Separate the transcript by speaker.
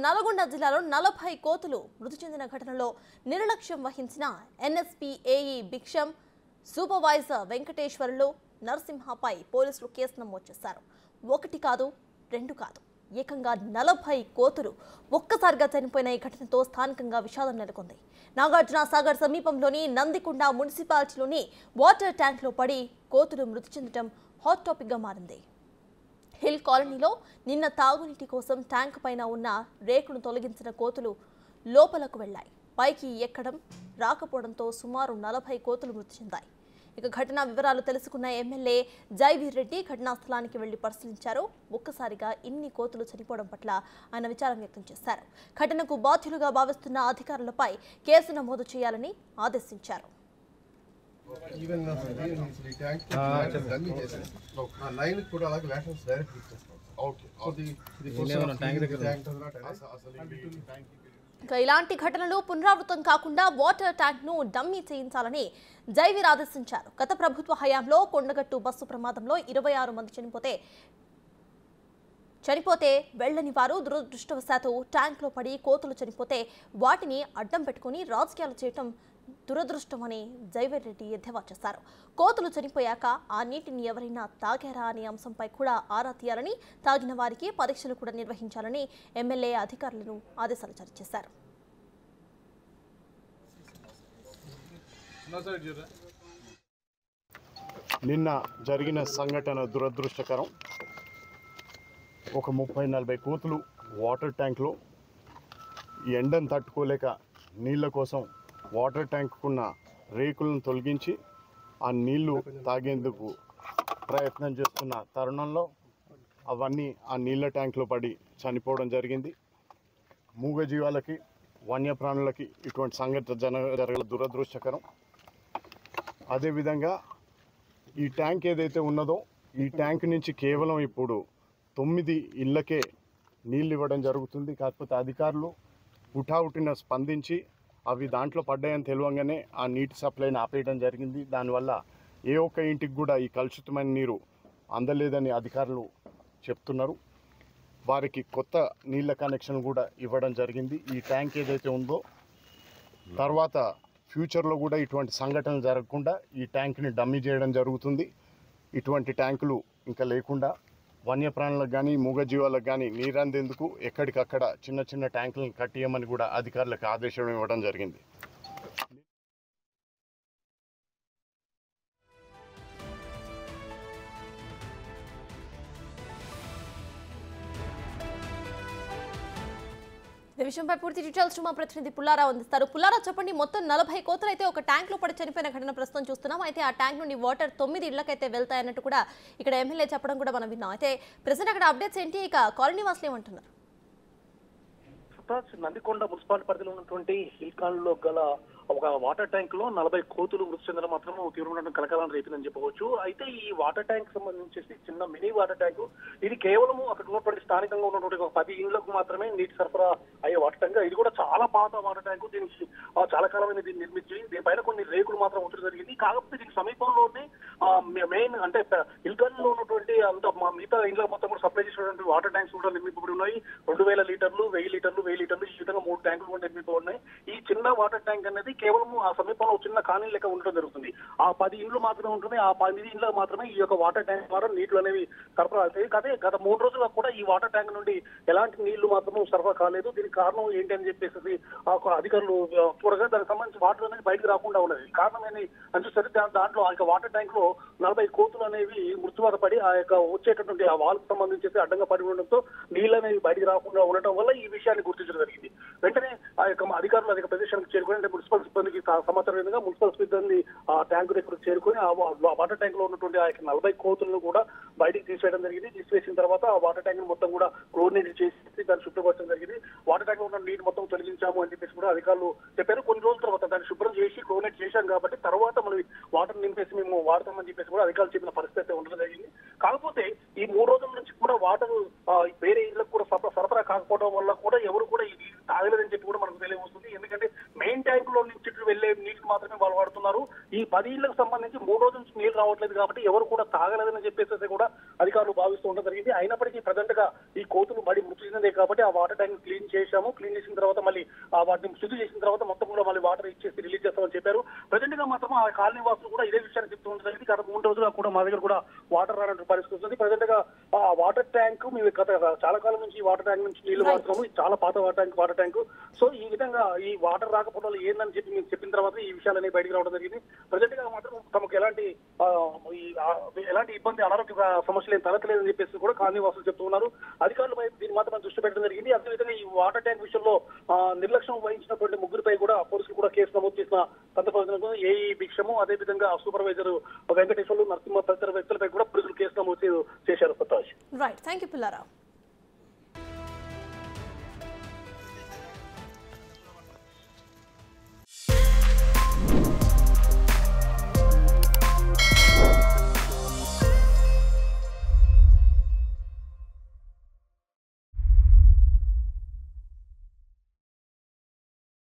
Speaker 1: నల్గొండ జిల్లాలో నలభై కోతులు మృతి చెందిన ఘటనలో నిర్లక్ష్యం వహించిన NSP AE Bhiksham supervisor Venkateswarlu నరసింహపై పోలీసులు కేసు నమోదు చేశారు ఒకటి కాదు రెండు కాదు ఏకంగా నలభై కోతులు ఒక్కసారిగా చనిపోయిన ఈ ఘటనతో స్థానికంగా విషాదం నెలకొంది నాగార్జున సాగర్ సమీపంలోని నందికొండ మున్సిపాలిటీలోని వాటర్ ట్యాంక్లో పడి కోతులు మృతి చెందడం హాట్ టాపిక్గా మారింది హిల్ కాలనీలో నిన్న తాగునీటి కోసం ట్యాంక్ పైన ఉన్న రేకును తొలగించిన కోతులు లోపలకు వెళ్లాయి పైకి ఎక్కడం రాకపోవడంతో సుమారు నలభై కోతులు మృతి చెందాయి ఇక ఘటనా వివరాలు తెలుసుకున్న ఎమ్మెల్యే జైవీర్ రెడ్డి ఘటనా స్థలానికి వెళ్లి పరిశీలించారు ఒక్కసారిగా ఇన్ని కోతులు చనిపోవడం పట్ల ఆయన విచారం వ్యక్తం చేశారు ఘటనకు బాధ్యులుగా భావిస్తున్న అధికారులపై కేసు నమోదు చేయాలని ఆదేశించారు
Speaker 2: ఈవెన్ ఈ ట్యాంక్ డమ్మీ చేసేది ఆ లైన్ కూడా అలాగే లాషన్స్ డైరెక్ట్ ఇచ్చేస్తాం ఓకే ట్యాంక్ దగ్గర అసలు ఈ ట్యాంక్
Speaker 1: ఇక ఇలాంటి ఘటనలు పునరావృతం కాకుండా వాటర్ ట్యాంక్ ను డమ్మీ చేయించాలని జైవీర్ ఆదేశించారు గత ప్రభుత్వ హయాంలో కొండగట్టు బస్సు ప్రమాదంలో ఇరవై ఆరు మంది చనిపోతే చనిపోతే వెళ్ళని వారు దురదృష్టవశాత్తు ట్యాంక్లో పడి కోతులు చనిపోతే వాటిని అడ్డం పెట్టుకుని రాజకీయాలు చేయటం దురదృష్టమని జైవీర్ రెడ్డి ఎద్దేవా చేశారు కోతులు చనిపోయాక ఆ నీటిని ఎవరైనా తాగారా అనే అంశంపై కూడా ఆరా తీయాలని తాగిన వారికి పరీక్షలు కూడా నిర్వహించాలని ఎమ్మెల్యే అధికారులను ఆదేశాలు జారీ చేశారు
Speaker 3: నిన్న జరిగిన సంఘటన దురదృష్టకరం ఒక ముప్పై నలభై కోతులు వాటర్ ట్యాంక్లో ఈ ఎండను తట్టుకోలేక నీళ్ళ కోసం వాటర్ ట్యాంకుకున్న రేకులను తొలగించి ఆ నీళ్లు తాగేందుకు ప్రయత్నం చేస్తున్న తరుణంలో అవన్నీ ఆ నీళ్ళ ట్యాంక్లో పడి చనిపోవడం జరిగింది మూగజీవాలకి వన్యప్రాణులకి ఇటువంటి సంఘటన జన జరగల దురదృష్టకరం అదేవిధంగా ఈ ట్యాంక్ ఏదైతే ఉన్నదో ఈ ట్యాంక్ నుంచి కేవలం ఇప్పుడు తొమ్మిది ఇళ్ళకే నీళ్ళు ఇవ్వడం జరుగుతుంది కాకపోతే అధికారులు హుటాహుటిన స్పందించి అవి దాంట్లో పడ్డాయని తెలియంగానే ఆ నీటి సప్లైని ఆపేయడం జరిగింది దానివల్ల ఏ ఒక్క ఇంటికి కూడా ఈ కలుషితమైన నీరు అందలేదని అధికారులు చెప్తున్నారు వారికి కొత్త నీళ్ళ కనెక్షన్ కూడా ఇవ్వడం జరిగింది ఈ ట్యాంక్ ఏదైతే ఉందో తర్వాత ఫ్యూచర్లో కూడా ఇటువంటి సంఘటనలు జరగకుండా ఈ ట్యాంక్ని డమ్మీ చేయడం జరుగుతుంది ఇటువంటి ట్యాంకులు ఇంకా లేకుండా వన్యప్రాణులకు కానీ మూగజీవాలకు కానీ నీరందేందుకు ఎక్కడికక్కడ చిన్న చిన్న ట్యాంకులను కట్టియమని కూడా అధికారులకు ఆదేశం ఇవ్వడం జరిగింది
Speaker 1: ఈ విషయంపై పూర్తి డీటెయిల్స్ మా ప్రతినిధి పుల్లారావు అందిస్తారు పుల్లారావు చెప్పండి మొత్తం నలభై కోతలు అయితే ఒక ట్యాంక్ లో పడి చనిపోయిన ఘటన ప్రస్తుతం చూస్తున్నాం అయితే ఆ ట్యాంక్ నుండి వాటర్ తొమ్మిది ఇళ్లకైతే వెళ్తాయన్నట్టు కూడా ఇక్కడ ఎమ్మెల్యే చెప్పడం కూడా మనం విన్నాం అయితే ప్రజెంట్ అక్కడ అప్డేట్స్ ఏంటి ఇక కాలనీ వాసులు ఏమంటున్నారు
Speaker 4: సుతాజ్ నందికొండ మున్సిపాలిటీ పరిధిలో ఉన్నటువంటి హిల్ లో గల ఒక వాటర్ ట్యాంక్ లో నలభై కోతులు మృతి చెందడం మాత్రం తీవ్రమైన కలకాలం రేపిందని చెప్పవచ్చు అయితే ఈ వాటర్ ట్యాంక్ సంబంధించేసి చిన్న మినీ వాటర్ ట్యాంక్ ఇది కేవలం అక్కడ ఉన్నటువంటి స్థానికంగా ఉన్నటువంటి ఒక పది ఇండ్లకు మాత్రమే నీటి సరఫరా అయ్యే వాటర్ ట్యాంక్ ఇది కూడా చాలా పాత వాటర్ ట్యాంక్ దీనికి ఆ, చాలా కాలమైన దీన్ని నిర్మించి దీనిపైన కొన్ని రేకులు మాత్రం ఉంచడం జరిగింది కాకపోతే దీనికి సమీపంలోనే మెయిన్ అంటే హిల్గన్ లో ఉన్నటువంటి అంత మా మిగతా ఇండ్ల మొత్తం కూడా సప్లై చేసినటువంటి వాటర్ ట్యాంక్స్ కూడా నిర్మింపబడి ఉన్నాయి రెండు వేల లీటర్లు వెయ్యి లీటర్లు వెయ్యి లీటర్లు ఈ విధంగా మూడు ట్యాంకులు కూడా నిర్మింపబడి ఉన్నాయి ఈ చిన్న వాటర్ ట్యాంక్ అనేది కేవలం ఆ సమీపంలో ఒక చిన్న కాలనీ లెక్క ఉండడం జరుగుతుంది ఆ పది ఇండ్లు మాత్రమే ఉంటుంది ఆ పది ఇండ్లకు మాత్రమే ఈ యొక్క వాటర్ ట్యాంక్ ద్వారా నీళ్లు అనేవి సరఫరా అవుతాయి అదే గత మూడు రోజులుగా కూడా ఈ వాటర్ ట్యాంక్ నుండి ఎలాంటి నీళ్లు మాత్రం సరఫరా కాలేదు దీనికి కారణం ఏంటి అని చెప్పేసి ఆ యొక్క అధికారులు ఆ, చూడగా దానికి సంబంధించి వాటర్ అనేది బయటకు రాకుండా ఉన్నది కారణం ఏంటి అని చూస్తే దా- దాంట్లో ఆ యొక్క వాటర్ ట్యాంక్ లో నలభై కోతులు అనేవి మృత్యువాత పడి ఆ యొక్క వచ్చేటటువంటి ఆ వాల్కు సంబంధించి అడ్డంగా పడి ఉండడంతో నీళ్ళు అనేవి బయటికి రాకుండా ఉండటం వల్ల ఈ విషయాన్ని గుర్తించడం జరిగింది వెంటనే ఆ యొక్క అధికారులు అధిక ప్రదేశానికి చేరుకొని అంటే మున్సిపల్ సిబ్బందికి స- సమాచారం విధంగా మున్సిపల్ సిబ్బంది ఆ ట్యాంకు దగ్గరకు చేరుకొని ఆ వా- వాటర్ ట్యాంక్ లో ఉన్నటువంటి ఆ యొక్క నలభై కోతులను కూడా బయటికి తీసేయడం జరిగింది తీసివేసిన తర్వాత ఆ వాటర్ ట్యాంక్ మొత్తం కూడా క్లోరినేట్ చేసి దాన్ని శుభ్రపరచడం జరిగింది వాటర్ ట్యాంక్ లో ఉన్న నీరు మొత్తం తొలగించాము అని చెప్పేసి కూడా అధికారులు చెప్పారు కొన్ని రోజుల తర్వాత దాన్ని శుభ్రం చేసి క్లోరినేట్ చేశాం కాబట్టి తర్వాత మనం వాటర్ నింపేసి మేము వాడతామని చెప్పేసి కూడా అధికారులు చెప్పిన పరిస్థితి అయితే ఉండడం జరిగింది కాకపోతే ఈ మూడు రోజుల నుంచి కూడా వాటర్ వేరే ఇళ్లకు కూడా సరఫరా సరఫరా కాకపోవడం వల్ల కూడా ఎవరు కూడా ఈ నీరు తాగలేదని చెప్పి కూడా మనకు తెలియవస్తుంది ఎందుకంటే మెయిన్ ట్యాంక్ లో నుంచి వెళ్లే నీటికి మాత్రమే వాళ్ళు వాడుతున్నారు ఈ పది ఇళ్లకు సంబంధించి మూడు రోజుల నుంచి నీళ్లు రావట్లేదు కాబట్టి ఎవరు కూడా తాగలేదని చెప్పేసి కూడా అధికారులు భావిస్తూ ఉండడం జరిగింది అయినప్పటికీ ప్రజెంట్ గా ఈ కోతులు పడి మృతి చెందిందే కాబట్టి ఆ వాటర్ ట్యాంక్ క్లీన్ చేశాము క్లీన్ చేసిన తర్వాత మళ్ళీ ఆ వాటిని శుద్ధి చేసిన తర్వాత మొత్తం కూడా మళ్ళీ వాటర్ ఇచ్చేసి రిలీజ్ చేస్తామని చెప్పారు ప్రజెంట్ గా మాత్రం ఆ కాలనీ వాసులు కూడా ఇదే విషయాన్ని చెప్తూ ఉంటుంది గత మూడు రోజులుగా కూడా మా దగ్గర కూడా వాటర్ రానటువంటి పరిస్థితి వస్తుంది ప్రజెంట్ గా ఆ వాటర్ ట్యాంక్ మేము గత చాలా కాలం నుంచి ఈ వాటర్ ట్యాంక్ నుంచి నీళ్లు
Speaker 1: Right.
Speaker 4: వాడుతున్నాము ఇది చాలా పాత water tank water tank so ఈ విధంగా ఈ వాటర్ రాకపోవడం వల్ల ఏందని చెప్పి మేము చెప్పిన తర్వాత ఈ విషయాలన్నీ బయటకు రావడం జరిగింది ప్రజెంట్ గా మాత్రం తమకు ఎలాంటి ఆ, ఈ, ఆ, ఎలాంటి ఇబ్బంది అనారోగ్య సమస్యలు ఏం తలెత్తలేదని చెప్పేసి కూడా కాలనీ వాసులు చెప్తున్నారు అధికారులపై దీని మాత్రం దృష్టి పెట్టడం జరిగింది అదేవిధంగా ఈ వాటర్ ట్యాంక్ విషయంలో ఆ, నిర్లక్ష్యం వహించినటువంటి ముగ్గురిపై కూడా పోలీసులు కూడా కేసు నమోదు చేసిన సందర్భంలో ఏఈ భిక్షము అదేవిధంగా సూపర్వైజర్ వెంకటేశ్వర్లు నరసింహ తదితర వ్యక్తులపై కూడా పోలీసులు కేసు నమోదు చేశారు ప్రతాష్
Speaker 1: రైట్ థ్యాంక్ యూ పుల్లారావు